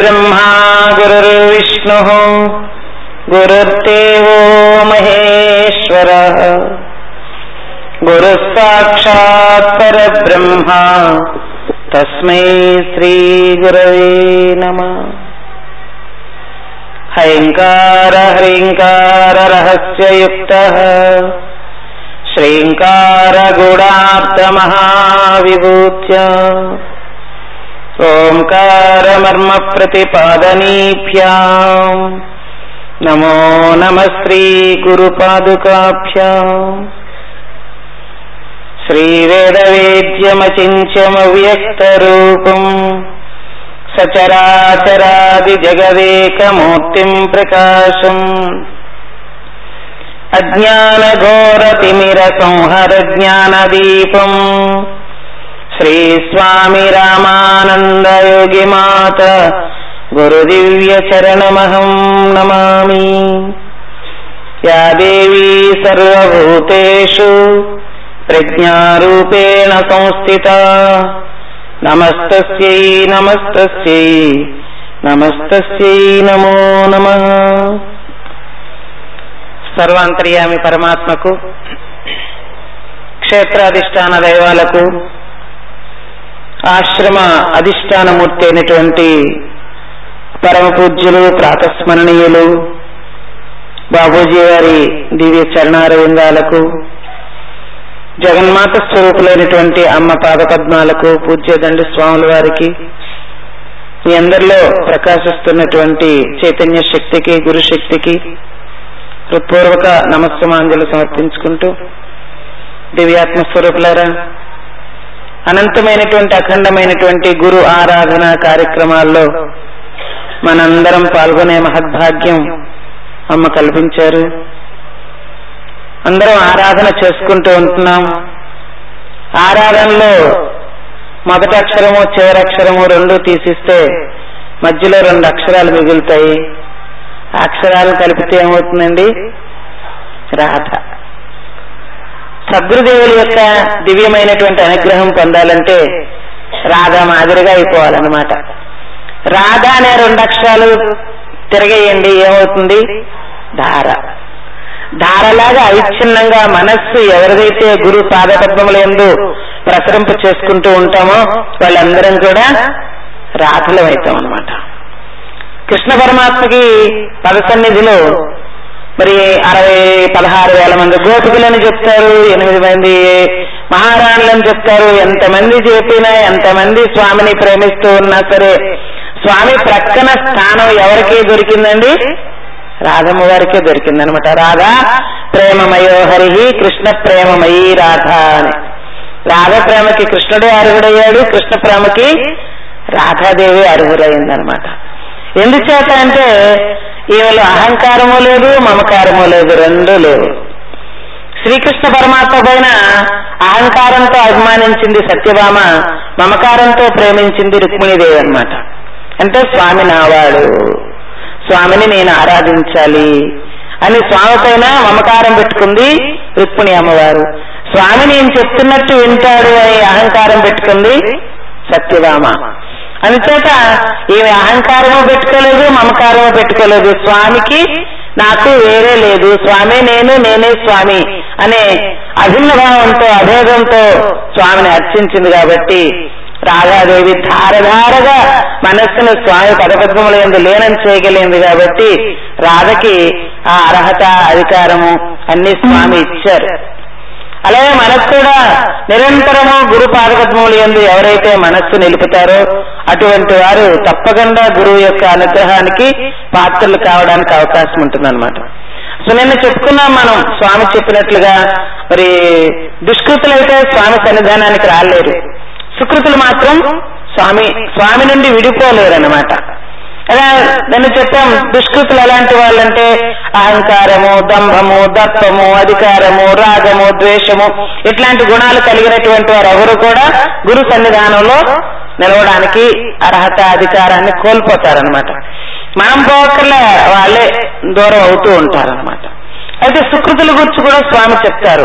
गुरुर्ब्रह्मा गुरुर्विष्णुः गुरुर्देवो महेश्वरः गुरुः साक्षात् परब्रह्मा तस्मै श्रीगुरवे नमः हैङ्कार ह्रीङ्काररहस्ययुक्तः श्रीङ्कारगुणाब्धमहाविभूत्य ओङ्कारमर्मप्रतिपादनीभ्याम् नमो नमः श्रीगुरुपादुकाभ्याम् श्रीवेदवेद्यमचिन्त्यमव्यक्तरूपम् सचराचरादिजगदेकमूर्तिम् प्रकाशम् अज्ञानघोरतिमिरसंहरज्ञानदीपम् श्रीस्वामि रामानन्दयोगिमात गुरुदिव्यचरणमहम् नमामि या देवी सर्वभूतेषु प्रज्ञारूपेण संस्थिता नमस्तस्यै नमस्तस्यै नमस्तस्यै नमो नमः సర్వాంతర్యామి పరమాత్మకు క్షేత్రాధిష్టాన దైవాలకు ఆశ్రమ అధిష్టానమూర్తి అయినటువంటి పరమ పూజ్యులు ప్రాతస్మరణీయులు బాబూజీ వారి దివ్య చరణారవిందాలకు జగన్మాత స్వరూపులైనటువంటి అమ్మ పాదపద్మాలకు పూజ్యదండి స్వాముల వారికి మీ అందరిలో ప్రకాశిస్తున్నటువంటి చైతన్య శక్తికి గురు శక్తికి హృత్పూర్వక నమస్సమాంజలు సమర్పించుకుంటూ దివ్యాత్మ స్వరూపులారా అనంతమైనటువంటి అఖండమైనటువంటి గురు ఆరాధన కార్యక్రమాల్లో మనందరం పాల్గొనే మహద్భాగ్యం అమ్మ కల్పించారు అందరం ఆరాధన చేసుకుంటూ ఉంటున్నాం ఆరాధనలో మొదటి అక్షరము చివరి అక్షరము రెండు తీసిస్తే మధ్యలో రెండు అక్షరాలు మిగులుతాయి అక్షరాలు కలిపితే ఏమవుతుందండి రాధ సద్గురుదేవుల యొక్క దివ్యమైనటువంటి అనుగ్రహం పొందాలంటే రాధ మాదిరిగా అయిపోవాలన్నమాట రాధ అనే రెండు అక్షరాలు తిరగేయండి ఏమవుతుంది ధార ధారలాగా అవిచ్ఛిన్నంగా మనస్సు ఎవరిదైతే గురు పాదపద్మముల ఎందు ప్రసరింప చేసుకుంటూ ఉంటామో వాళ్ళందరం కూడా రాధలం అవుతాం అనమాట కృష్ణ పరమాత్మకి పద సన్నిధిలో మరి అరవై పదహారు వేల మంది గోపికలని చెప్తారు ఎనిమిది మంది మహారాణులని చెప్తారు ఎంతమంది చెప్పినా ఎంతమంది స్వామిని ప్రేమిస్తూ ఉన్నా సరే స్వామి ప్రక్కన స్థానం ఎవరికి దొరికిందండి రాధమ్మ వారికే దొరికిందనమాట రాధా ప్రేమమయో హరి కృష్ణ ప్రేమమయీ రాధ అని రాధ ప్రేమకి కృష్ణుడు అర్హుడయ్యాడు కృష్ణ ప్రేమకి రాధాదేవి అర్హుడైందనమాట ఎందుచేత అంటే ఈమెలో అహంకారము లేదు మమకారము లేదు రెండూ లేవు శ్రీకృష్ణ పరమాత్మ పైన అహంకారంతో అభిమానించింది సత్యభామ మమకారంతో ప్రేమించింది రుక్మిణీదేవి అనమాట అంటే స్వామి నావాడు స్వామిని నేను ఆరాధించాలి అని స్వామి పైన మమకారం పెట్టుకుంది రుక్మిణి అమ్మవారు స్వామి నేను చెప్తున్నట్టు వింటాడు అని అహంకారం పెట్టుకుంది సత్యభామ అందుచేత ఈమె అహంకారము పెట్టుకోలేదు మమకారము పెట్టుకోలేదు స్వామికి నాకు వేరే లేదు స్వామి నేను నేనే స్వామి అనే అభిన్న భావంతో అభేదంతో స్వామిని అర్చించింది కాబట్టి రాధాదేవి ధారధారగా మనస్సును స్వామి పదపద్మముల ఎందు లీనం చేయగలిగింది కాబట్టి రాధకి ఆ అర్హత అధికారము అన్ని స్వామి ఇచ్చారు అలాగే మనకు కూడా నిరంతరము గురు పాదపద్మములు ఎందు ఎవరైతే మనస్సు నిలుపుతారో అటువంటి వారు తప్పకుండా గురువు యొక్క అనుగ్రహానికి పాత్రలు కావడానికి అవకాశం ఉంటుందన్నమాట సో నిన్న చెప్పుకున్నాం మనం స్వామి చెప్పినట్లుగా మరి దుష్కృతులు అయితే స్వామి సన్నిధానానికి రాలేరు సుకృతులు మాత్రం స్వామి స్వామి నుండి విడిపోలేరు అనమాట అలా నేను చెప్పాం దుష్కృతులు ఎలాంటి వాళ్ళంటే అహంకారము దంభము దర్పము అధికారము రాగము ద్వేషము ఇట్లాంటి గుణాలు కలిగినటువంటి వారు ఎవరు కూడా గురు సన్నిధానంలో నిలవడానికి అర్హత అధికారాన్ని కోల్పోతారనమాట మనం పోకర్లే వాళ్ళే దూరం అవుతూ ఉంటారనమాట అయితే సుకృతుల గురించి కూడా స్వామి చెప్తారు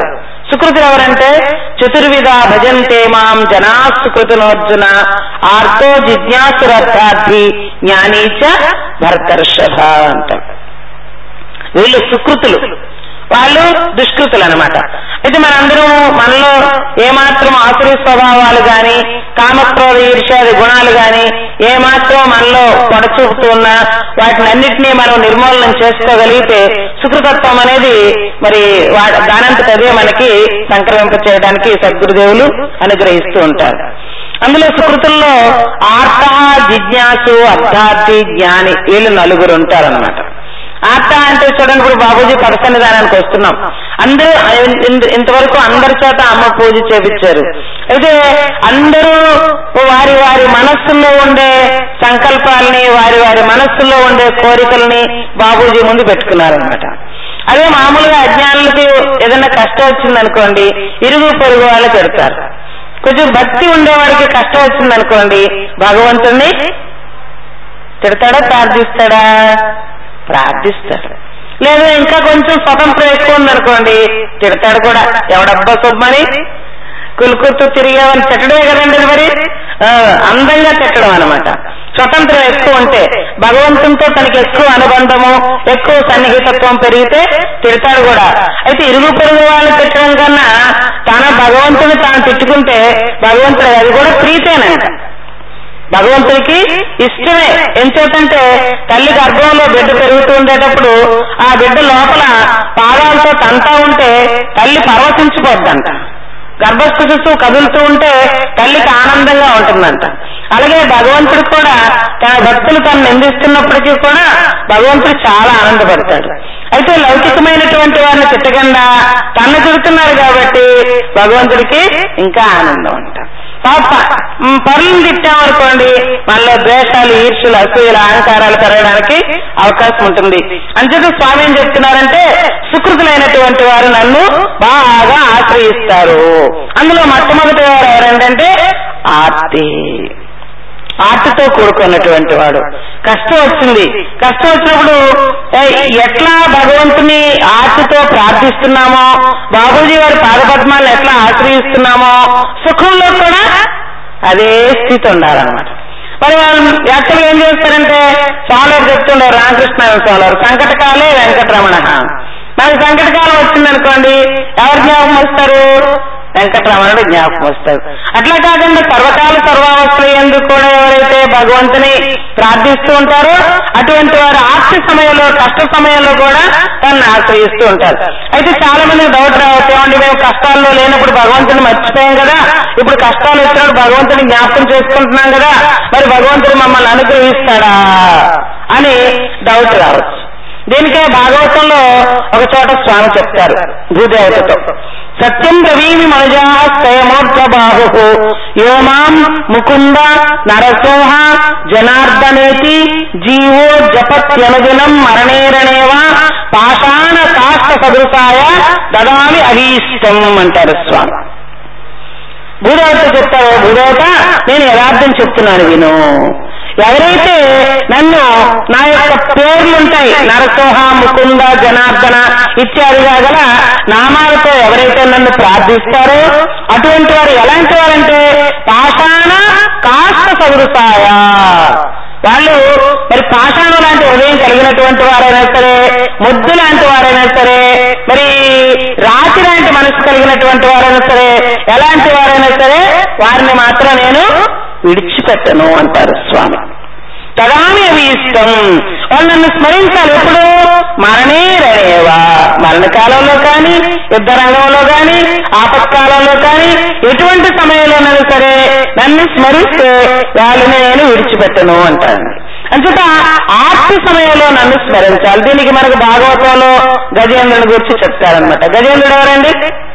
సుకృతులు ఎవరంటే చతుర్విధ భజంతే మాం జనా సుకృతునోర్జున ఆర్తో జిజ్ఞాసురర్థార్థి జ్ఞానీచ భర్తర్షభ అంటారు వీళ్ళు సుకృతులు వాళ్ళు దుష్కృతులు అనమాట అయితే మనందరం మనలో ఏమాత్రం ఆసురి స్వభావాలు గాని కామక్రోధ ఈర్ష్యాది గుణాలు గాని ఏమాత్రం మనలో పొడచూపుతూ ఉన్నా వాటిని అన్నిటినీ మనం నిర్మూలనం చేసుకోగలిగితే సుకృతత్వం అనేది మరి వా- దానంతట అదే మనకి సంక్రమింప చేయడానికి సద్గురుదేవులు అనుగ్రహిస్తూ ఉంటారు అందులో సుకృతుల్లో ఆర్త జిజ్ఞాసు అర్థార్థి జ్ఞాని వీళ్ళు నలుగురు ఉంటారన్నమాట ఆర్త అంటే చూడండి ఇప్పుడు బాబూజీ పరసన్నిధానానికి వస్తున్నాం అందరూ ఇంత- ఇంతవరకు అందరి చేత అమ్మ పూజ చేపించారు అయితే అందరూ వారి వారి మనస్సుల్లో ఉండే సంకల్పాలని వారి వారి మనస్సుల్లో ఉండే కోరికల్ని బాబూజీ ముందు పెట్టుకున్నారనమాట అదే మామూలుగా అజ్ఞానులకి ఏదైనా కష్టం వచ్చిందనుకోండి ఇరుగు పొరుగు వాళ్ళు పెడతారు కొంచెం భక్తి ఉండేవాడికి కష్టం వచ్చిందనుకోండి భగవంతుణ్ణి తిడతాడా ప్రార్థిస్తాడా ప్రార్థిస్తాడు లేదా ఇంకా కొంచెం స్వతంత్రం ఎక్కువ ఉందనుకోండి తిడతాడు కూడా ఎవడబ్బా సొమ్మని కులుకుతూ తిరిగావని తిట్టడే కదండి అది మరి ఆ, అందంగా తిట్టడం అనమాట స్వతంత్రం ఎక్కువ ఉంటే భగవంతునితో తనకి ఎక్కువ అనుబంధము ఎక్కువ సన్నిహితత్వం పెరిగితే తిడతాడు కూడా అయితే ఇరుగు పొరుగు వాళ్ళు తిట్టడం కన్నా తన భగవంతుని తాను తిట్టుకుంటే భగవంతుడు అది కూడా ప్రీతేనంట భగవంతుడికి ఇష్టమే ఎంచేతంటే తల్లి గర్భంలో బిడ్డ పెరుగుతూ ఉండేటప్పుడు ఆ బిడ్డ లోపల పాదాలతో తంతా ఉంటే తల్లి పరవశించిపోద్దంట గర్భస్థ శిశువు కదులుతూ ఉంటే తల్లికి ఆనందంగా ఉంటుందంట అలాగే భగవంతుడు కూడా తన భక్తులు తను నిందిస్తున్నప్పటికీ కూడా భగవంతుడు చాలా ఆనందపడతాడు అయితే లౌకికమైనటువంటి వారిని తిట్టకుండా తన్ను తిడుతున్నారు కాబట్టి భగవంతుడికి ఇంకా ఆనందం అంట పాప మ్, పరులను తిట్టామనుకోండి మనలో ద్వేషాలు ఈర్ష్యులు అసూయలు అహంకారాలు పెరగడానికి అవకాశం ఉంటుంది అంచేత స్వామి ఏం చెప్తున్నారంటే సుకృతులైనటువంటి వారు నన్ను బాగా ఆశ్రయిస్తారు అందులో మొట్టమొదటి వారు ఎవరంటే ఆర్తి ఆర్తితో కూడుకున్నటువంటి వాడు కష్టం వచ్చింది కష్టం వచ్చినప్పుడు ఏ, ఎట్లా భగవంతుని ఆర్తితో ప్రార్థిస్తున్నామో బాబూజీ వారి పాదపద్మాలను ఎట్లా ఆశ్రయిస్తున్నామో సుఖంలో కూడా అదే స్థితి ఉండాలన్నమాట మరి వాళ్ళు యాక్చువల్గా ఏం చేస్తారంటే స్వామి చెప్తుండే రామకృష్ణ స్వామి సంకటకాలే వెంకటరమణ నాకు సంకటకాలం వచ్చిందనుకోండి ఎవరు జ్ఞాపకం వస్తారు వెంకటరమణుడు జ్ఞాపకం వస్తారు అట్లా కాకుండా సర్వకాల సర్వావస్థలు ఎందుకు కూడా ఎవరైతే భగవంతుని ప్రార్థిస్తూ ఉంటారో అటువంటి వారు ఆస్తి సమయంలో కష్ట సమయంలో కూడా తనని ఆశ్రయిస్తూ ఉంటారు అయితే చాలా మంది డౌట్ రావచ్చు ఏమండి మేము కష్టాల్లో లేనప్పుడు భగవంతుని మర్చిపోయాం కదా ఇప్పుడు కష్టాలు వచ్చినప్పుడు భగవంతుని జ్ఞాపకం చేసుకుంటున్నాం కదా మరి భగవంతుడు మమ్మల్ని అనుగ్రహిస్తాడా అని డౌట్ రావచ్చు దీనికే భాగవతంలో ఒక చోట స్వామి చెప్తారు భూదేవతతో సత్యం బ్రవీమి మనుజా స్వయమూర్ధ బాహు యోమాం ముకుంద నరసింహ జనార్దనేతి జీవో జపత్యనుదినం మరణేరణేవా పాషాణ కాష్ట సదృశాయ దదామి అభీష్టం అంటారు స్వామి భూదేవత చెప్తారో భూదేవత నేను యథార్థం చెప్తున్నాను విను ఎవరైతే నన్ను నా యొక్క పేర్లుంటాయి నరసింహ ముకుంద జనార్దన ఇత్యాదిగా గల నామాలతో ఎవరైతే నన్ను ప్రార్థిస్తారో అటువంటి వారు ఎలాంటి వారంటే పాషాణ కాష్ట సదృశాయ వాళ్ళు మరి పాషాణం లాంటి హృదయం కలిగినటువంటి వారైనా సరే ముద్దు లాంటి వారైనా సరే మరి రాతి లాంటి మనసు కలిగినటువంటి వారైనా సరే ఎలాంటి వారైనా సరే వారిని మాత్రం నేను విడిచిపెట్టను అంటారు స్వామి తదామి అవి ఇష్టం వాళ్ళు నన్ను స్మరించాలి ఎప్పుడు మరణే రణేవా మరణకాలంలో కానీ యుద్ధ రంగంలో కానీ ఆపత్కాలంలో కానీ ఎటువంటి సమయంలోనైనా సరే నన్ను స్మరిస్తే వాళ్ళని నేను విడిచిపెట్టను అంటాను అంచేత ఆర్తి సమయంలో నన్ను స్మరించాలి దీనికి మనకు భాగవతంలో గజేంద్రుని గురించి చెప్తారనమాట గజేంద్రుడు ఎవరండి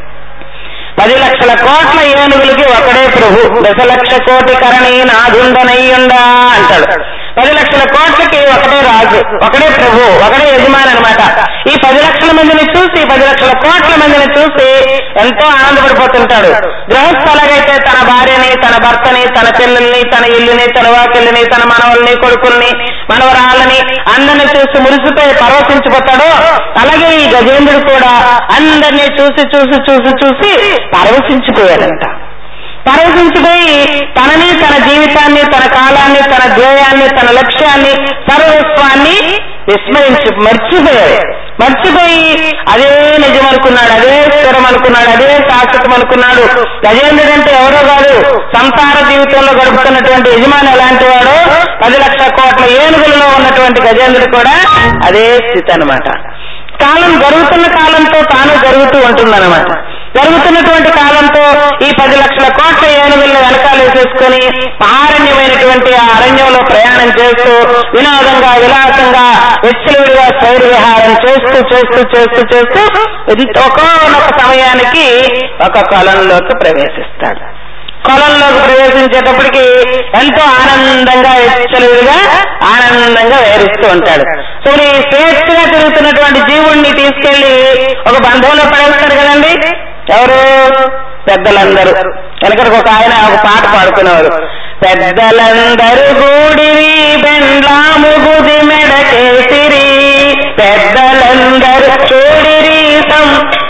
పది లక్షల కోట్ల ఏనుగులకి ఒకడే ప్రభు దశలక్ష కోటి కరణి నాదుండనయ్యుండా అంటాడు పది లక్షల కోట్లకి ఒకటే రాజు ఒకటే ప్రభు ఒకటే యజమాని అనమాట ఈ పది లక్షల మందిని చూసి పది లక్షల కోట్ల మందిని చూసి ఎంతో ఆనందపడిపోతుంటాడు గృహస్థ ఎలాగైతే తన భార్యని తన భర్తని తన పిల్లల్ని తన ఇల్లుని తన వాకిల్ని తన మనవల్ని కొడుకుల్ని మనవరాళ్ళని అందరిని చూసి మురిసిపోయి పరవశించిపోతాడో అలాగే ఈ గజేంద్రుడు కూడా అందరినీ చూసి చూసి చూసి చూసి పరవశించిపోయాడంట పరవశించిపోయి తనని తన జీవితాన్ని తన కాలాన్ని తన ధ్యేయాన్ని తన లక్ష్యాన్ని సర్వస్వాన్ని విస్మరించి మర్చిపోయాడు మర్చిపోయి అదే నిజం అనుకున్నాడు అదే స్థిరం అనుకున్నాడు అదే శాశ్వతం అనుకున్నాడు గజేంద్రుడు అంటే ఎవరో కాదు సంసార జీవితంలో గడుపుతున్నటువంటి యజమాని ఎలాంటి వాడో పది లక్షల కోట్ల ఏనుగులలో ఉన్నటువంటి గజేంద్రుడు కూడా అదే స్థితి అన్నమాట కాలం జరుగుతున్న కాలంతో తాను జరుగుతూ ఉంటుందన్నమాట జరుగుతున్నటువంటి కాలంతో ఈ పది లక్షల కోట్ల ఏనుగులను వెనకాలేసేసుకొని మహారణ్యమైనటువంటి ఆ అరణ్యంలో ప్రయాణం చేస్తూ వినోదంగా విలాసంగా విచ్చలవిడిగా స్వైర విహారం చేస్తూ చేస్తూ చేస్తూ చేస్తూ ఒక్కొక్క సమయానికి ఒక కొలంలోకి ప్రవేశిస్తాడు కొలంలోకి ప్రవేశించేటప్పటికి ఎంతో ఆనందంగా విచ్చలవిడిగా ఆనందంగా వేరుస్తూ ఉంటాడు సో ఈ స్వేచ్ఛగా తిరుగుతున్నటువంటి జీవుణ్ణి తీసుకెళ్లి ఒక బంధంలో పడేస్తాడు కదండి ఎవరు పెద్దలందరూ వెనకడికి ఒక ఆయన ఒక పాట పాడుకునేవారు పెద్దలందరూ గూడివి బెండ్లాము గుది మెడకేసిరి పెద్దలందరూ చూడిరి సం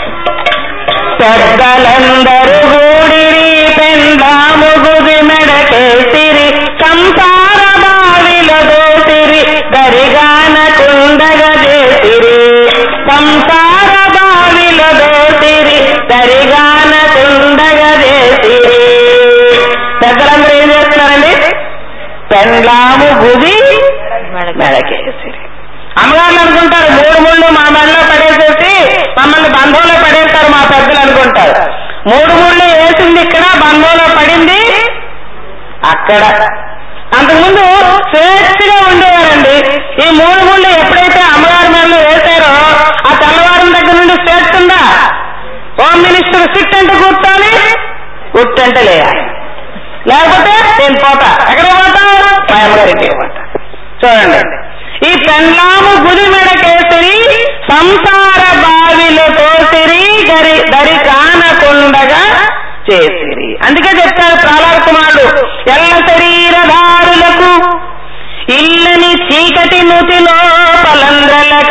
పెద్దలందరూ గూడిరి పెండాము గుది మెడకేసిరి సంసార బావిలో దోసిరి దరిగాన కుండగ చేసిరి సంసార బావిలో దోసిరి దరిగాన కుండగ చేసిరి పెద్దలందరూ ఏం చేస్తున్నారండి పెండ్లాము గుది మెడకేసిరి అమ్మగారులు అనుకుంటారు మూడు ముళ్ళు మా మెడలో పడేసేసి మమ్మల్ని బంధంలో పడేస్తారు మా పెద్దలు అనుకుంటారు మూడు ముళ్ళు వేసింది ఇక్కడ బంధంలో పడింది అక్కడ అంతకుముందు స్వేచ్ఛగా ఉండేవారండి ఈ మూడు ముళ్ళు ఎప్పుడైతే అమ్మగారి మెడలో వేశారో ఆ తెల్లవారం దగ్గర నుండి స్వేచ్ఛ ఉందా హోమ్ మినిస్టర్ సిట్ అంటే కూర్చోాలి కూర్చంటే లేయాలి లేకపోతే నేను పోతా ఎక్కడ పోతా మా అమ్మగారింటికి పోతా చూడండి ఈ పెండ్లాము గుది మెడకేసిరి సంసార బావిలో తోసిరి దరి దరి కానకుండగా చేసిరి అందుకే చెప్తాడు ప్రాలార కుమారుడు ఎల్ల శరీరధారులకు ఇల్లని చీకటి నుతిలో పలంద్రలక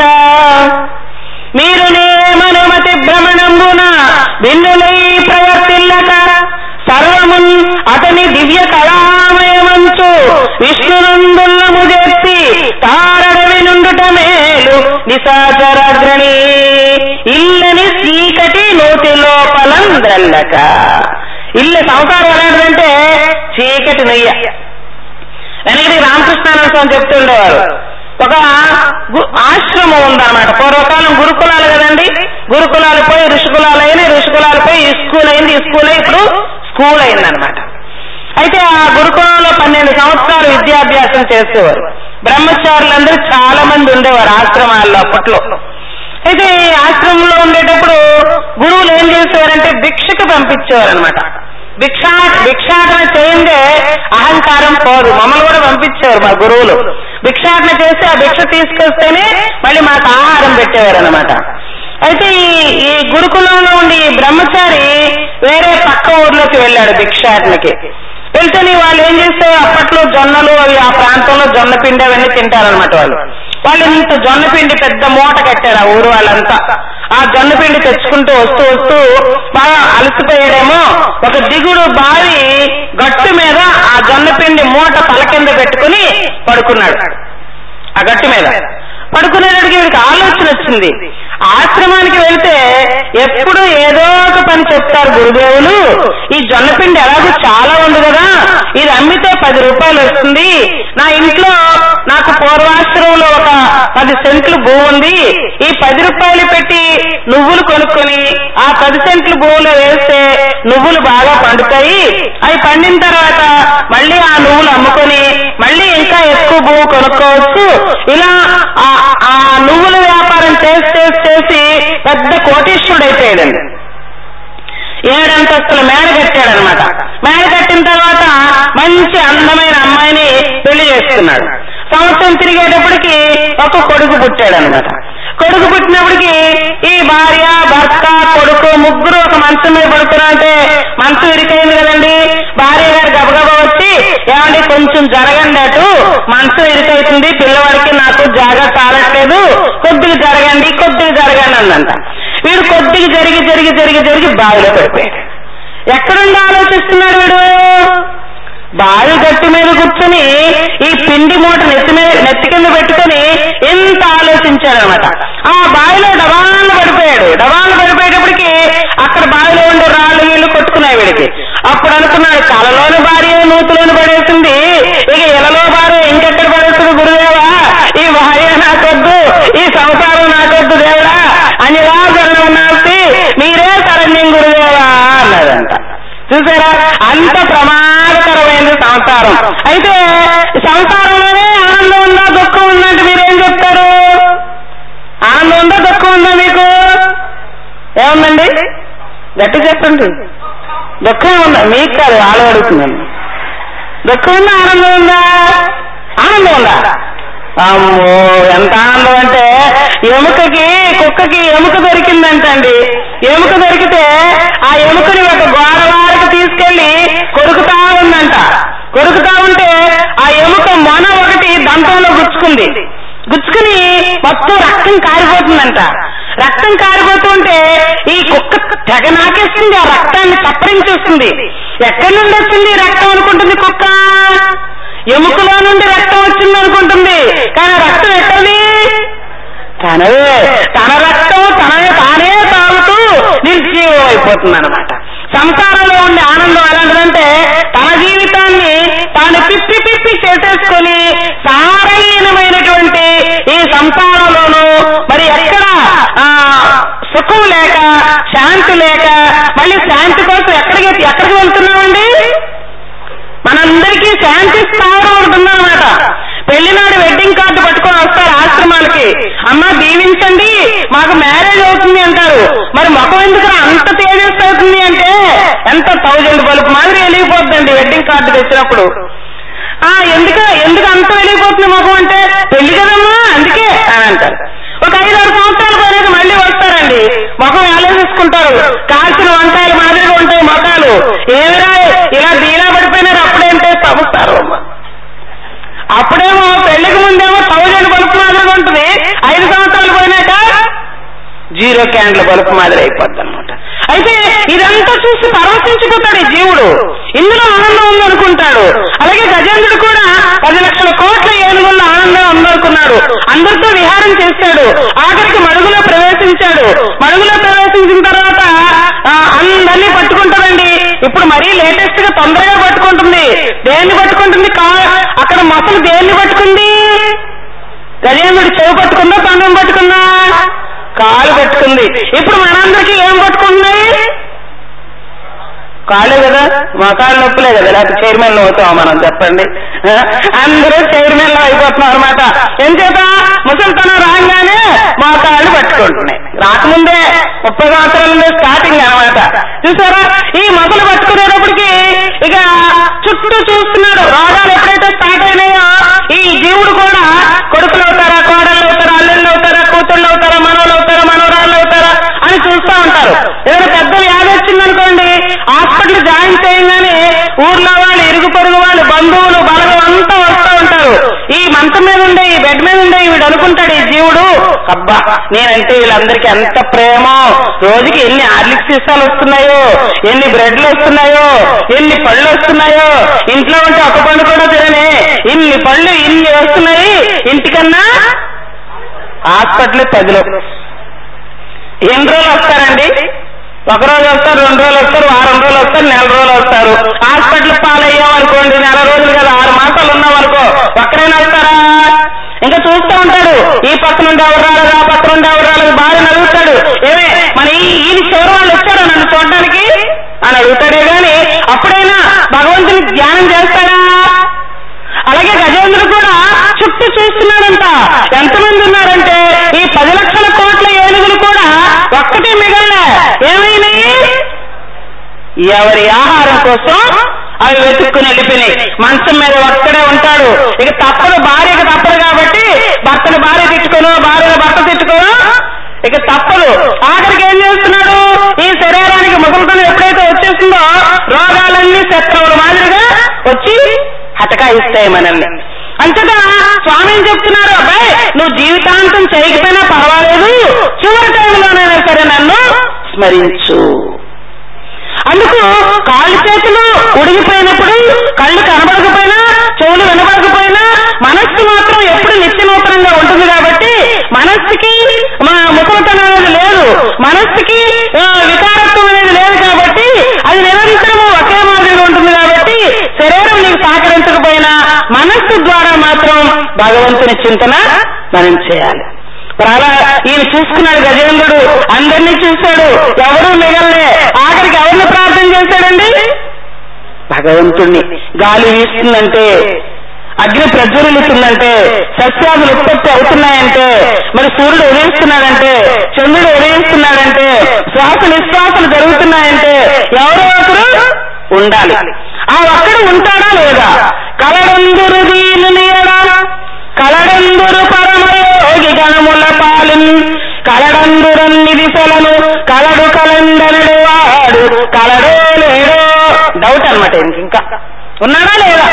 మీరు నేమనుమతి భ్రమణంబున భిన్నులై ప్రవర్తిల్లక సర్వమున్ అతని దివ్య కళామయమంచు విష్ణునందుల్లము చేసి తారడవి నుండుట మేలు నిశాచరగ్రణి ఇల్లని చీకటి నోటి లోపలంద్రల్లక ఇల్లు సంసారం ఎలాంటిదంటే చీకటి నెయ్య వెనకటి రామకృష్ణానంద స్వామి చెప్తుండేవారు ఒక గు- ఆశ్రమం ఉందన్నమాట పూర్వకాలం గురుకులాలు కదండి గురుకులాలు పోయి ఋషికులాలు అయినాయి ఋషికులాలు పోయి ఈ స్కూల్ అయింది ఈ స్కూల్ అయి ఇప్పుడు స్కూల్ అయిందనమాట అయితే ఆ గురుకులంలో పన్నెండు సంవత్సరాలు విద్యాభ్యాసం చేసేవారు బ్రహ్మచారులందరూ చాలా మంది ఉండేవారు ఆశ్రమాల్లో అప్పట్లో అయితే ఈ ఆశ్రమంలో ఉండేటప్పుడు గురువులు ఏం చేసేవారంటే భిక్షకు పంపించేవారు అనమాట భిక్షా భిక్షాటన చేయందే అహంకారం పోదు మమ్మల్ని కూడా పంపించేవారు మా గురువులు భిక్షాటన చేసి ఆ భిక్ష తీసుకొస్తేనే మళ్ళీ మాకు ఆహారం పెట్టేవారు అనమాట అయితే ఈ ఈ గురుకులంలో ఉండి ఈ బ్రహ్మచారి వేరే పక్క ఊర్లోకి వెళ్ళాడు భిక్షాటనకి వెళ్తేనే వాళ్ళు ఏం చేస్తారు అప్పట్లో జొన్నలు అవి ఆ ప్రాంతంలో జొన్న పిండి అవన్నీ తింటారనమాట వాళ్ళు వాళ్ళు ఇంత జొన్న పిండి పెద్ద మూట కట్టారు ఆ ఊరు వాళ్ళంతా ఆ జొన్న పిండి తెచ్చుకుంటూ వస్తూ వస్తూ బాగా అలసిపోయాడేమో ఒక దిగుడు బావి గట్టు మీద ఆ జొన్న పిండి మూట తల కింద పెట్టుకుని పడుకున్నాడు ఆ గట్టు మీద పడుకునేటడికి వీడికి ఆలోచన వచ్చింది ఆశ్రమానికి వెళ్తే ఎప్పుడు ఏదో ఒక పని చెప్తారు గురుదేవులు ఈ జొన్నపిండి ఎలాగో చాలా ఉంది కదా ఇది అమ్మితే పది రూపాయలు వస్తుంది నా ఇంట్లో నాకు పూర్వాశ్రమంలో ఒక పది సెంట్లు భూమి ఉంది ఈ పది రూపాయలు పెట్టి నువ్వులు కొనుక్కొని ఆ పది సెంట్లు భూమిలో వేస్తే నువ్వులు బాగా పండుతాయి అవి పండిన తర్వాత మళ్ళీ ఆ నువ్వులు అమ్ముకొని మళ్ళీ ఇంకా ఎక్కువ భూమి కొనుక్కోవచ్చు ఇలా ఆ ఆ నువ్వుల వ్యాపారం చేసి చేసి చేసి పెద్ద కోటీశ్వరుడు అయిపోయాడండి ఏడంతస్తుల మేడ కట్టాడనమాట మేడ కట్టిన తర్వాత మంచి అందమైన అమ్మాయిని పెళ్లి చేసుకున్నాడు సంవత్సరం తిరిగేటప్పటికి ఒక కొడుకు పుట్టాడు అనమాట కొడుకు పుట్టినప్పటికి ఈ భార్య భర్త కొడుకు ముగ్గురు ఒక మంచం మీద పడుతున్నారంటే మంచం ఇరికైంది కదండి భార్య గారు గబగబా వచ్చి ఏమండి కొంచెం జరగండి అటు మంచం ఇరుకైతుంది పిల్లవాడికి నాకు జాగా చాలట్లేదు కొద్దిగా జరగండి కొద్దిగా జరగండి అందంట వీడు కొద్దిగా జరిగి జరిగి జరిగి జరిగి బావిలో పడిపోయాడు ఎక్కడుండి ఆలోచిస్తున్నాడు వీడు బావి గట్టు మీద కూర్చొని ఈ పిండి మూట నెత్తి మీద నెత్తి కింద పెట్టుకొని ఎంత ఆలోచించాడనమాట ఆ బావిలో డబాలను పడిపోయాడు డబాలను పడిపోయేటప్పటికి అక్కడ బావిలో ఉండే రాళ్ళు వీళ్ళు కొట్టుకున్నాయి వీడికి అప్పుడు అనుకున్నాడు కలలోని భార్య నూతులోని పడేసింది ఇక ఇలలో భార్య ఇంకెక్కడ పడేస్తుంది గురుదేవా ఈ భార్య నాకొద్దు ఈ సంసారం నాకొద్దు దేవుడా అని నాస్తి మీరే శరణ్యం గురుదేవా అన్నదంట చూసారా అంత ప్రమాదకరమైనది సంసారం అయితే సంసారంలోనే ఆనందం ఉందా దుఃఖం ఉందా అంటే మీరేం చెప్తారు ఆనందం ఉందా దుఃఖం ఉందా మీకు ఏముందండి గట్టి చెప్పండి దుఃఖం ఉందా మీకు కాదు వాళ్ళు అడుగుతున్నాను దుఃఖం ఉందా ఆనందం ఉందా ఆనందం ఉందా అమ్మో ఎంత ఆనందం అంటే ఎముకకి కుక్కకి ఎముక దొరికిందంటండి ఎముక దొరికితే ఆ ఎముకని ఒక గోడ వారికి తీసుకెళ్లి కొరుకుతా ఉందంట కొరుకుతా ఉంటే ఆ ఎముక మొన ఒకటి దంతంలో గుచ్చుకుంది గుచ్చుకుని మొత్తం రక్తం కారిపోతుందంట రక్తం కారిపోతుంటే ఈ కుక్క తెగ నాకేస్తుంది ఆ రక్తాన్ని కప్పరించేస్తుంది ఎక్కడి నుండి వచ్చింది ఈ రక్తం అనుకుంటుంది కుక్క ఎముకలో నుండి రక్తం వచ్చింది అనుకుంటుంది కానీ రక్తం ఎక్కడి తనవే తన రక్తం తననే తానే తాగుతూ నిర్జీవం అయిపోతుంది అనమాట సంసారంలో ఉండే ఆనందం ఎలాంటిదంటే తన జీవితాన్ని తాను పిప్పి పిప్పి చేసేసుకొని సారహీనమైనటువంటి ఈ సంసారంలోనూ మరి ఎక్కడ ఆ సుఖం లేక శాంతి లేక మళ్ళీ శాంతి కోసం ఎక్కడికి ఎక్కడికి వెళ్తున్నామండి మనందరికీ శాంతి స్థావరం ఒకటి ఉందన్నమాట పెళ్లినాడు వెడ్డింగ్ కార్డు పట్టుకొని వస్తారు ఆశ్రమాలకి అమ్మ దీవించండి మాకు మ్యారేజ్ అవుతుంది అంటారు మరి ముఖం ఎందుకు అంత తేజస్ అవుతుంది అంటే ఎంత థౌజండ్ బల్బ్ మాదిరి వెలిగిపోతుందండి వెడ్డింగ్ కార్డు తెచ్చినప్పుడు ఆ ఎందుకు ఎందుకు అంత వెలిగిపోతుంది ముఖం అంటే పెళ్లి కదమ్మా అందుకే అని అంటారు ఒక ఐదారు సంవత్సరాలు పోయినాక మళ్ళీ వస్తారండి ముఖం ఆలోచించుకుంటారు కాల్చిన వంకాయలు మాదిరిగా ఉంటాయి ముఖాలు ఏమిరా ఇలా దీలా పడిపోయినారు అప్పుడేంటే తవ్వుతారు అమ్మ అప్పుడేమో పెళ్లికి ముందేమో థౌజండ్ బల్బ్ మాదిరిగా ఉంటుంది ఐదు సంవత్సరాలు పోయినాక జీరో క్యాండ్ల బల్బ్ మాదిరి అయిపోద్ది అనమాట అయితే ఇదంతా చూసి పరవశించిపోతాడు ఈ జీవుడు ఇందులో ఆనందం ఉందనుకుంటాడు అలాగే గజేంద్రుడు కూడా పది లక్షల కోట్ల ఏనుగుల్లో ఆనందం ఉందనుకున్నాడు అందరితో విహారం చేశాడు ఆఖరికి మడుగులో ప్రవేశించాడు మడుగులో ప్రవేశించిన తర్వాత ఆ, అందరినీ పట్టుకుంటాడండి ఇప్పుడు మరీ లేటెస్ట్ గా తొందరగా పట్టుకుంటుంది దేన్ని పట్టుకుంటుంది కా అక్కడ మొసలు దేన్ని పట్టుకుంది గజేంద్రుడు చెవి పట్టుకుందా తొండం పట్టుకుందా కాలు పట్టుకుంది ఇప్పుడు మనందరికీ ఏం పట్టుకుంటున్నాయి కాళ్ళే కదా మా కాళ్ళు నొప్పులే కదా లేకపోతే చైర్మన్ అవుతాం మనం చెప్పండి ఆ? అందరూ చైర్మన్ లో అయిపోతున్నాం అనమాట ఏం చేత ముసలితనం రాగానే మా కాళ్ళు పట్టుకుంటున్నాయి రాకముందే ముప్పై సంవత్సరాల నుండి స్టార్టింగ్ అనమాట చూసారా ఈ మొదలు పట్టుకునేటప్పటికి ఇక చుట్టూ చూస్తున్నాడు రోగాలు ఎప్పుడైతే స్టార్ట్ అయినాయో ఈ జీవుడు కూడా కొడుకులు అవుతారా కోడళ్ళు అవుతారా అల్లుళ్ళు అవుతారా కూతుళ్ళు అవుతారా మనవలు అవుతారా మనవరాళ్ళు అవుతారా అని చూస్తూ ఉంటారు ఏదైనా పెద్ద వ్యాధి వచ్చిందనుకోండి హాస్పిటల్ జాయిన్ చేయగానే ఊర్లో వాళ్ళు ఇరుగు పొరుగు వాళ్ళు బంధువులు బలగం అంతా వస్తూ ఉంటారు ఈ మంచం మీద ఉండే ఈ బెడ్ మీద ఉండే వీడు అనుకుంటాడు ఈ జీవుడు అబ్బా నేనంటే వీళ్ళందరికీ ఎంత ప్రేమ రోజుకి ఎన్ని హార్లిక్స్ సీసాలు వస్తున్నాయో ఎన్ని బ్రెడ్లు వస్తున్నాయో ఎన్ని పళ్ళు వస్తున్నాయో ఇంట్లో ఉంటే ఒక పండు కూడా తిననే ఇన్ని పళ్ళు ఇన్ని వస్తున్నాయి ఇంటికన్నా హాస్పిటల్ పదిలో ఎన్ని రోజులు వస్తారండి ఒక రోజు వస్తారు రెండు రోజులు వస్తారు వారం రోజులు వస్తారు నెల రోజులు వస్తారు హాస్పిటల్ పాలయ్యాం అనుకోండి నెల రోజులు కదా ఆరు మాసాలు ఉన్నాం అనుకో ఒక్కడైనా వస్తారా ఇంకా చూస్తూ ఉంటాడు ఈ పక్క నుండి ఎవరు రాలేదు ఆ పక్క నుండి ఎవరు రాలేదు బాగా నలుగుతాడు ఏమే మన ఈ ఈ చివరి వాళ్ళు వచ్చారా నన్ను చూడడానికి అని అడుగుతాడే గాని అప్పుడైనా భగవంతుని ధ్యానం చేస్తాడా అలాగే గజేంద్రుడు కూడా చుట్టూ చూస్తున్నాడంట ఎంతమంది ఉన్నారంటే ఈ పది లక్షల కోట్ల ఏనుగులు కూడా ఒక్కటే మిగలే ఏమైనాయి ఎవరి ఆహారం కోసం అవి వెతుక్కుని వెళ్ళిపోయినాయి మంచం మీద ఒక్కడే ఉంటాడు ఇక తప్పదు భార్యకి తప్పదు కాబట్టి భర్తను భార్య తిట్టుకోను భార్యను భర్త తిట్టుకోను ఇక తప్పదు ఆఖరికి ఏం చేస్తున్నాడు ఈ శరీరానికి ముసలితనం ఎప్పుడైతే వచ్చేస్తుందో రోగాలన్నీ శత్రువుల మాదిరిగా వచ్చి హతకాయిస్తాయి మనల్ని అంతటా స్వామి ఏం చెప్తున్నారు అబ్బాయి నువ్వు జీవితాంతం చేయకపోయినా పర్వాలేదు చివరి టైంలోనైనా సరే నన్ను స్మరించు అందుకు కాళ్ళు చేతులు ఉడిగిపోయినప్పుడు కళ్ళు కనబడకపోయినా చెవులు వినబడకపోయినా మనస్సు మాత్రం ఎప్పుడు నిత్య నూతనంగా ఉంటుంది కాబట్టి మనస్సుకి మా ముఖతనం అనేది లేదు మనస్సుకి ఆ, వికారత్వం అనేది లేదు కాబట్టి అది నిరంతరము ఒకే మాదిరిగా ఉంటుంది కాబట్టి శరీరం నీకు సహకరించకపోయినా మనస్సు ద్వారా మాత్రం భగవంతుని చింతన మనం చేయాలి మరి అలా ఈయన చూసుకున్నాడు గజేంద్రుడు అందరినీ చూశాడు ఎవరూ మిగలలే ఆఖరికి ఎవరిని ప్రార్థన చేశాడండి భగవంతుణ్ణి గాలి వీస్తుందంటే అగ్ని ప్రజ్వలిస్తుందంటే సస్యాదులు ఉత్పత్తి అవుతున్నాయంటే మరి సూర్యుడు ఉదయిస్తున్నాడంటే చంద్రుడు ఉదయిస్తున్నాడంటే శ్వాస నిశ్వాసలు జరుగుతున్నాయంటే ఎవరో ఒకరు ఉండాలి ఆ ఒక్కడు ఉంటాడా లేదా కలడందురు దీని కలడందురు పరమయోగి గణముల పాలిన్ కలడందురన్ని దిశలను కలడు కలండనుడు వాడు కలడో లేడో డౌట్ అనమాట ఇంకా ఉన్నాడా లేదా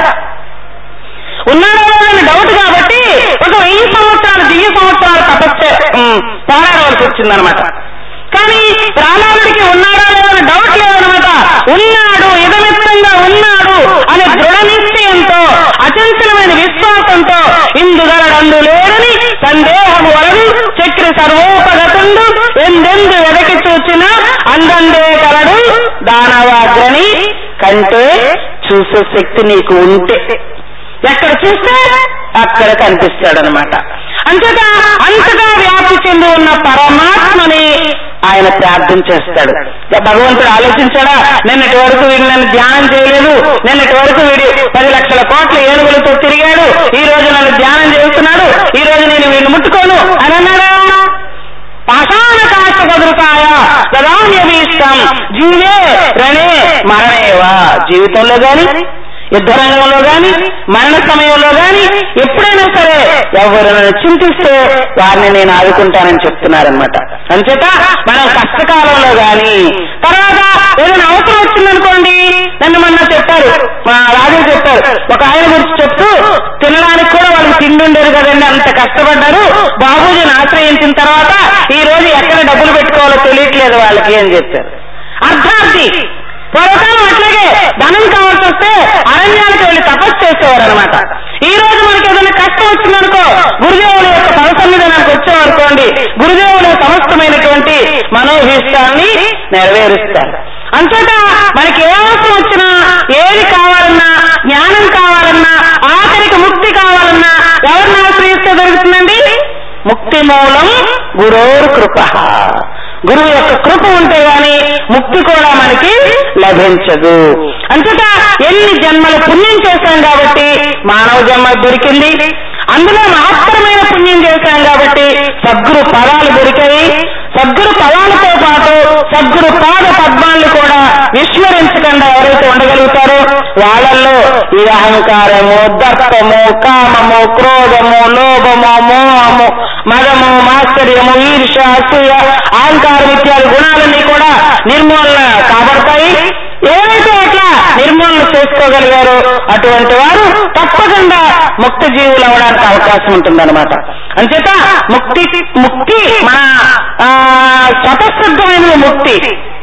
ఉన్నాడా లేదా అని డౌట్ కాబట్టి ఒక వెయ్యి సంవత్సరాలు దివ్య సంవత్సరాలు తపస్సు ఉమ్, పోరాడవలసి వచ్చిందనమాట కానీ ప్రాణానికి ఉన్నాడా లేదా అని డౌట్ లేదనమాట ఉన్నాడు ఇదమిత్తంగా ఉన్నాడు అనే దృఢ నిశ్చయంతో అచంచలమైన విశ్వాసంతో ఇందుగలడందు లేడని సందేహము వలదు చక్రి సర్వోపగతుండు ఎందెందు వెదకి చూచిన అందందే కలడు దానవాగ్రని కంటే చూసే శక్తి నీకు ఉంటే ఎక్కడ చూస్తే అక్కడ కనిపిస్తాడనమాట అంతటా అంతగా వ్యాప్తి చెంది ఉన్న పరమాత్మని ఆయన ప్రార్థన చేస్తాడు ఇక భగవంతుడు ఆలోచించాడా నిన్నటి వరకు వీడు నన్ను ధ్యానం చేయలేదు నిన్నటి వరకు వీడు పది లక్షల కోట్ల ఏనుగులతో తిరిగాడు ఈ రోజు నన్ను ధ్యానం చేస్తున్నాడు ఈ రోజు నేను వీడిని ముట్టుకోను అని అన్నాడా పాషాణ కాశ గదురుకాయ గదామ్యభీష్టం జీవే రణే మరణేవా జీవితంలో గాని యుద్ధ రంగంలో గాని మరణ సమయంలో గాని ఎప్పుడైనా సరే ఎవరైనా చింతిస్తే వారిని నేను ఆదుకుంటానని చెప్తున్నారనమాట అంచేత మనం కష్టకాలంలో గాని తర్వాత ఏదైనా అవసరం వచ్చిందనుకోండి నన్ను మొన్న చెప్పారు మా రాజు చెప్పారు ఒక ఆయన గురించి చెప్తూ తినడానికి కూడా వాళ్ళకి తిండి ఉండేది కదండి అంత కష్టపడ్డారు బాబూజీని ఆశ్రయించిన తర్వాత ఈ రోజు ఎక్కడ డబ్బులు పెట్టుకోవాలో తెలియట్లేదు వాళ్ళకి అని చెప్పారు అర్థార్థి పూర్వకాలం అట్లాగే ధనం కావాల్సి వస్తే అరణ్యాలకు వెళ్ళి తపస్సు చేసేవారు అనమాట ఈ రోజు మనకి ఏదైనా కష్టం వచ్చిందనుకో గురుదేవుల యొక్క పదసన్నిధానానికి వచ్చామనుకోండి గురుదేవుల సమస్తమైనటువంటి మనోభీష్టాన్ని నెరవేరుస్తారు అంతటా మనకి ఏ అవసరం వచ్చినా ఏది కావాలన్నా జ్ఞానం కావాలన్నా ఆఖరికి ముక్తి కావాలన్నా ఎవరిని ఆశ్రయిస్తే దొరుకుతుందండి ముక్తి మూలం గురోర్ కృప గురువు యొక్క కృప ఉంటే గాని ముక్తి కూడా మనకి లభించదు అంతటా ఎన్ని జన్మలు పుణ్యం చేశాం కాబట్టి మానవ జన్మ దొరికింది అందులో మహత్తరమైన పుణ్యం చేశాం కాబట్టి సద్గురు పదాలు దొరికాయి సద్గురు పదాలతో పాటు సద్గురు పాద పద్మాలను కూడా విస్మరించకుండా ఎవరైతే ఉండగలుగుతారో వాళ్ళల్లో ఈ అహంకారము దర్పము కామము క్రోధము లోభము మోహము మదము మాశ్చర్యము ఈర్ష అసూయ అహంకారం ఇత్యాది గుణాలన్నీ కూడా నిర్మూలన కాబడతాయి ఏవైతే అట్లా నిర్మూలన చేసుకోగలిగారో అటువంటి వారు తప్పకుండా ముక్త జీవులు అవడానికి అవకాశం ఉంటుందన్నమాట అంచేత ముక్తి ముక్తి మన ఆ, స్వతసిద్ధమైనది ముక్తి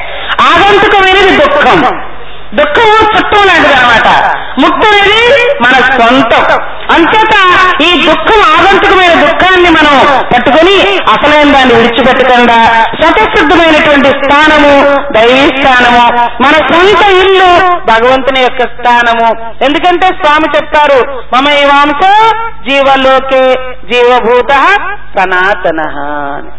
ఆగంతుకమైనది దుఃఖం దుఃఖము చుట్టం లాంటిది అనమాట ముక్తి అనేది మన సొంతం అంచేత ఈ దుఃఖం ఆగంతుకమైన దుఃఖాన్ని మనం పట్టుకొని అసలైన దాన్ని విడిచిపెట్టకుండా స్వతసిద్ధమైనటువంటి స్థానము దైవీ స్థానము మన సొంత ఇల్లు భగవంతుని యొక్క స్థానము ఎందుకంటే స్వామి చెప్తారు మమ వాంస జీవలోకే జీవభూత సనాతన అని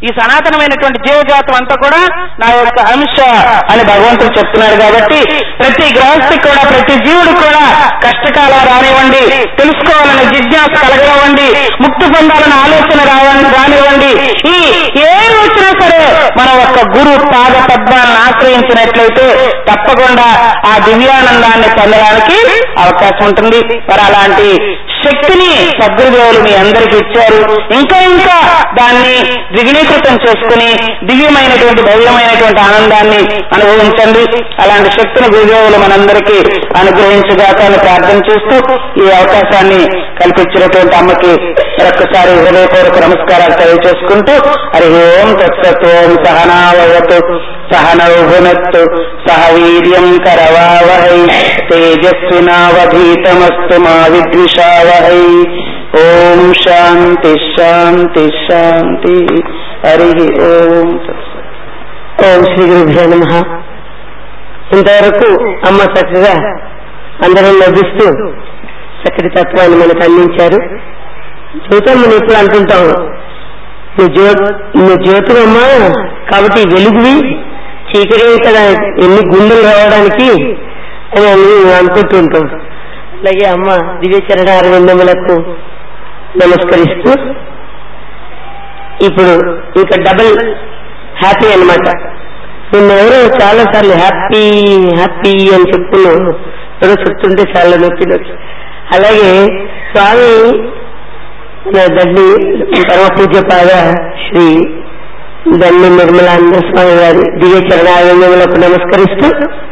ఈ సనాతనమైనటువంటి జీవజాతం అంతా కూడా నా యొక్క అంశ అని భగవంతుడు చెప్తున్నాడు కాబట్టి ప్రతి గృహస్థి కూడా ప్రతి జీవుడు కూడా కష్టకాలం రానివ్వండి తెలుసుకోవాలనే జిజ్ఞాస కలగనివ్వండి ముక్తి పొందాలనే ఆలోచన రావ- రానివ్వండి ఈ ఏం వచ్చినా సరే మన యొక్క గురు పాద పద్మాలను ఆశ్రయించినట్లయితే తప్పకుండా ఆ దివ్యానందాన్ని పొందడానికి అవకాశం ఉంటుంది మరి అలాంటి శక్తిని సద్గురుదేవులు మీ అందరికి ఇచ్చారు ఇంకా ఇంకా దాన్ని ద్విగుణీకృతం చేసుకుని దివ్యమైనటువంటి భవ్యమైనటువంటి ఆనందాన్ని అనుభవించండి అలాంటి శక్తిని గురుదేవులు మనందరికీ అనుగ్రహించగాక అని ప్రార్థన చేస్తూ ఈ అవకాశాన్ని కల్పించినటువంటి అమ్మకి మరొకసారి హృదయపూర్వక నమస్కారాలు తెలియజేసుకుంటూ హరి ఓం తత్సత్ ఓం సహనావయతు సహనౌ భునత్తు సహ వీర్యం కరవావహై తేజస్వినావధీతమస్తు మా విద్విషావహై ఓం శాంతి శాంతి శాంతి హరి ఓం తత్సత్ ఓం శ్రీ గురుభ్యో నమ ఇంతవరకు అమ్మ చక్కగా అందరం లభిస్తూ చక్కటి తత్వాన్ని మనకు అందించారు చూద్దాం మనం ఇప్పుడు అంటుంటాం నువ్వు జ్యో నువ్వు జ్యోతివమ్మా కాబట్టి వెలుగువి చీకటి కదా ఎన్ని గుండెలు రావడానికి అని అని అనుకుంటుంటాం అలాగే అమ్మ దివ్య చరణ అరవిందములకు నమస్కరిస్తూ ఇప్పుడు ఇంకా డబుల్ హ్యాపీ అన్నమాట నిన్న ఎవరో చాలా సార్లు హ్యాపీ హ్యాపీ అని చెప్పుకున్నాం ఎవరో చెప్తుంటే చాలా నొప్పి నొప్పి అలాగే స్వామి మన దండి పరమ పూజ్యపాద శ్రీ దండి నిర్మలానంద స్వామి వారి దివ్య చరణారంగములకు నమస్కరిస్తూ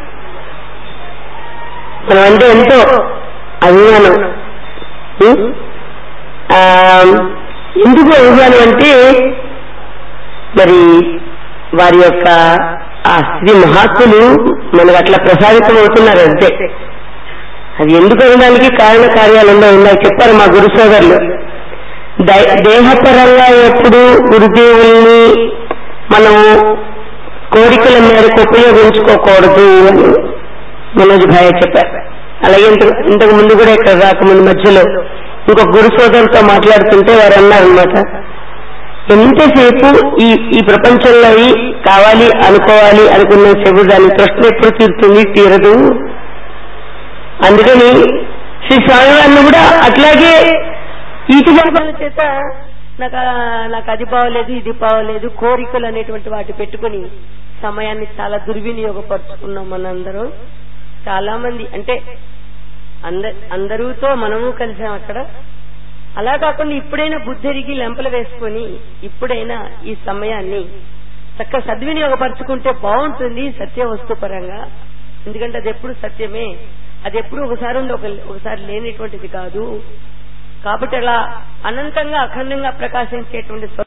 మనం అంటే ఎంతో అభిమానం ఉం? ఆ, ఎందుకు అభిమానం అంటే మరి వారి యొక్క ఆ స్థితి మహాత్ములు మనకు అట్లా ప్రసాదితం అవుతున్నారు అంతే అది ఎందుకు అనడానికి కారణ కార్యాలు ఉండవు ఇందాక చెప్పారు మా గురు సోదరులు దై- దేహపరంగా ఎప్పుడు గురుదేవుల్ని మనం కోరికల మేరకు ఉపయోగించుకోకూడదు అని మనోజ్ భాయ్ చెప్పారు అలాగే ఇంత ఇంతకు ముందు కూడా ఇక్కడ రాకముందు మధ్యలో ఇంకొక గురు సోదరులతో మాట్లాడుతుంటే వారు అన్నారనమాట ఎంతసేపు ఈ ఈ ప్రపంచంలో అవి కావాలి అనుకోవాలి అనుకున్నసేపు దాని ప్రశ్న ఎప్పుడు తీరుతుంది తీరదు అందుకని శ్రీ స్వామివారిని కూడా అట్లాగే ఈటి బాబాల చేత నాకు ఆ- నాకు అది బాగోలేదు ఇది బాగోలేదు కోరికలు అనేటువంటి వాటి పెట్టుకుని సమయాన్ని చాలా దుర్వినియోగపరుచుకున్నాం మనందరం చాలా మంది అంటే అంద అందరూతో మనము కలిసాం అక్కడ అలా కాకుండా ఇప్పుడైనా బుద్ధెరిగి లెంపలు వేసుకొని ఇప్పుడైనా ఈ సమయాన్ని చక్కగా సద్వినియోగపరుచుకుంటే బాగుంటుంది సత్య వస్తు పరంగా ఎందుకంటే అది ఎప్పుడు సత్యమే అది ఎప్పుడు ఒకసారి ఉండి ఒక ఒకసారి లేనిటువంటిది కాదు కాబట్టి అలా అనంతంగా అఖండంగా ప్రకాశించేటువంటి